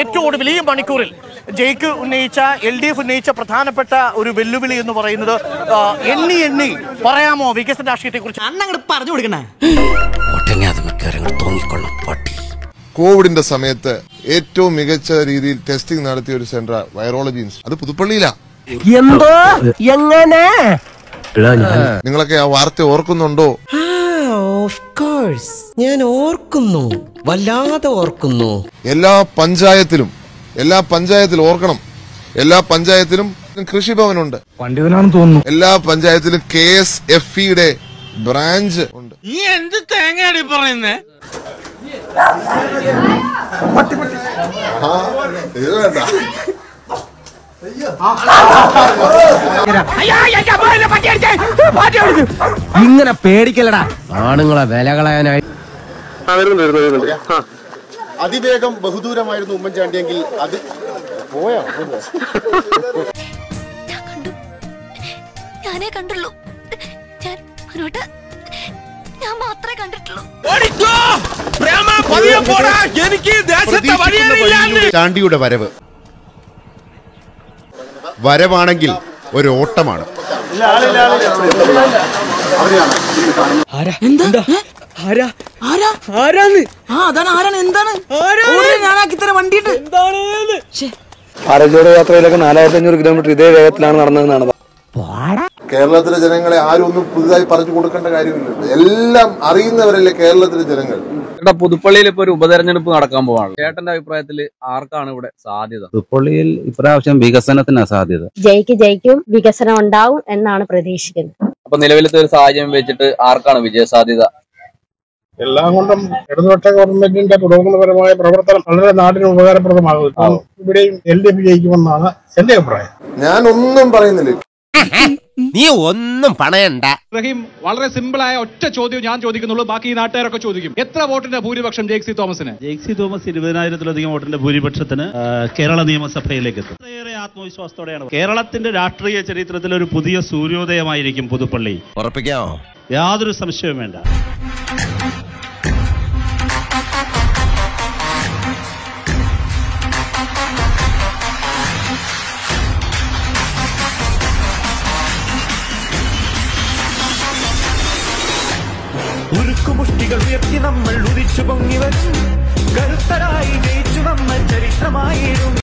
ഏറ്റവും ഒടുവിൽ ഈ മണിക്കൂറിൽ ജയിക്ക് ഉന്നയിച്ച എൽ ഡി എഫ് ഉന്നയിച്ച പ്രധാനപ്പെട്ട ഒരു വെല്ലുവിളി എന്ന് പറയുന്നത് ആ, എണ്ണി എണ്ണി പറയാമോ വികസന രാഷ്ട്രീയത്തെ കുറിച്ച് അന്നങ്ങോട്ട് പറഞ്ഞു കൊടുക്കണേ ഒട്ടങ്ങാതെ മിക്കവാറും തോന്നിക്കൊള്ളും പട്ടി കോവിഡിന്റെ സമയത്ത് ഏറ്റവും മികച്ച രീതിയിൽ ടെസ്റ്റിംഗ് നടത്തിയ ഒരു സെന്റർ വൈറോളജി ഇൻസ്റ്റിറ്റ്യൂട്ട് അത് പുതുപ്പള്ളിയിലാ എന്തോ എങ്ങനെ നിങ്ങളൊക്കെ ആ വാർത്ത ഓർക്കുന്നുണ്ടോ ഓഫ് കോഴ്സ് ഞാൻ ഓർക്കുന്നു വല്ലാതെ ഓർക്കുന്നു എല്ലാ പഞ്ചായത്തിലും എല്ലാ പഞ്ചായത്തിലും ഓർക്കണം എല്ലാ പഞ്ചായത്തിലും കൃഷിഭവനുണ്ട് പണ്ഡിതനാണെന്ന് തോന്നുന്നു എല്ലാ പഞ്ചായത്തിലും കെ എസ് എഫ് ഇയുടെ ബ്രാഞ്ച് ഉണ്ട് നീ എന്ത് തേങ്ങയാടി പറയുന്നേ ഇത് വേണ്ട ഇങ്ങനെ പേടിക്കലടാ ആണുങ്ങളെ വില കളയാനായി അതിവേഗം ബഹുദൂരമായിരുന്നു ഉമ്മൻചാണ്ടിയെങ്കിൽ അത് ഞാൻ കണ്ടു ഞാനേ കണ്ടുള്ളൂ ഞാൻ മുന്നോട്ട് ഞാൻ മാത്രമേ കണ്ടിട്ടുള്ളൂ ഓടിക്കോ പ്രേമ പതിയെ പോടാ എനിക്ക് ദേശത്തെ വഴിയറിയില്ലാന്ന് ചാണ്ടിയുടെ വരവ് വരവാണെങ്കിൽ ഒരു ഓട്ടമാണ് ഭാരത് യാത്രയിലൊക്കെ നാലായിരത്തി അഞ്ഞൂറ് കിലോമീറ്റർ ഇതേ വേഗത്തിലാണ് നടന്നതെന്നാണ് കേരളത്തിലെ ജനങ്ങളെ ആരും ഒന്നും പുതുതായി പറഞ്ഞു കൊടുക്കേണ്ട കാര്യമില്ല എല്ലാം അറിയുന്നവരല്ലേ കേരളത്തിലെ ജനങ്ങൾ ചേട്ടാ പുതുപ്പള്ളിയിൽ ഇപ്പൊ ഒരു ഉപതെരഞ്ഞെടുപ്പ് നടക്കാൻ പോവാണ് ചേട്ടന്റെ അഭിപ്രായത്തിൽ ആർക്കാണ് ഇവിടെ സാധ്യത പുതുപ്പള്ളിയിൽ ഇപ്രാവശ്യം വികസനത്തിനാ സാധ്യത ജയിക്ക് ജയിക്കും വികസനം ഉണ്ടാവും എന്നാണ് പ്രതീക്ഷിക്കുന്നത് അപ്പൊ നിലവിലത്തെ ഒരു സാഹചര്യം വെച്ചിട്ട് ആർക്കാണ് വിജയ സാധ്യത എല്ലാം കൊണ്ടും ഇടതുപക്ഷ ഗവൺമെന്റിന്റെ പുരോഗമനപരമായ പ്രവർത്തനം വളരെ നാടിന് ഉപകാരപ്രദമാകും ഇപ്പം ഇവിടെയും എൽ ഡി എഫ് ജയിക്കുമെന്നാണ് എന്റെ അഭിപ്രായം ഞാൻ ഒന്നും പറയുന്നില്ല നീ ഒന്നും പണയണ്ട റഹീം വളരെ സിമ്പിളായ ഒറ്റ ചോദ്യം ഞാൻ ചോദിക്കുന്നുള്ളൂ ബാക്കി ഈ നാട്ടുകാരൊക്കെ ചോദിക്കും എത്ര വോട്ടിന്റെ ഭൂരിപക്ഷം ജേക്സി തോമസിന് ജെയ്സി തോമസ് ഇരുപതിനായിരത്തിലധികം വോട്ടിന്റെ ഭൂരിപക്ഷത്തിന് ആ, കേരള നിയമസഭയിലേക്ക് എത്തും ഏറെ ആത്മവിശ്വാസത്തോടെയാണ് കേരളത്തിന്റെ രാഷ്ട്രീയ ചരിത്രത്തിൽ ഒരു പുതിയ സൂര്യോദയമായിരിക്കും പുതുപ്പള്ളി ഉറപ്പിക്കാമോ യാതൊരു സംശയവും വേണ്ട ഉരുക്കുമുഷ്ടികൾ ഉയർത്തി നമ്മൾ ഉദിച്ചു പൊങ്ങി വരും കരുത്തരായി ജയിച്ചു നമ്മൾ ചരിത്രമായിരും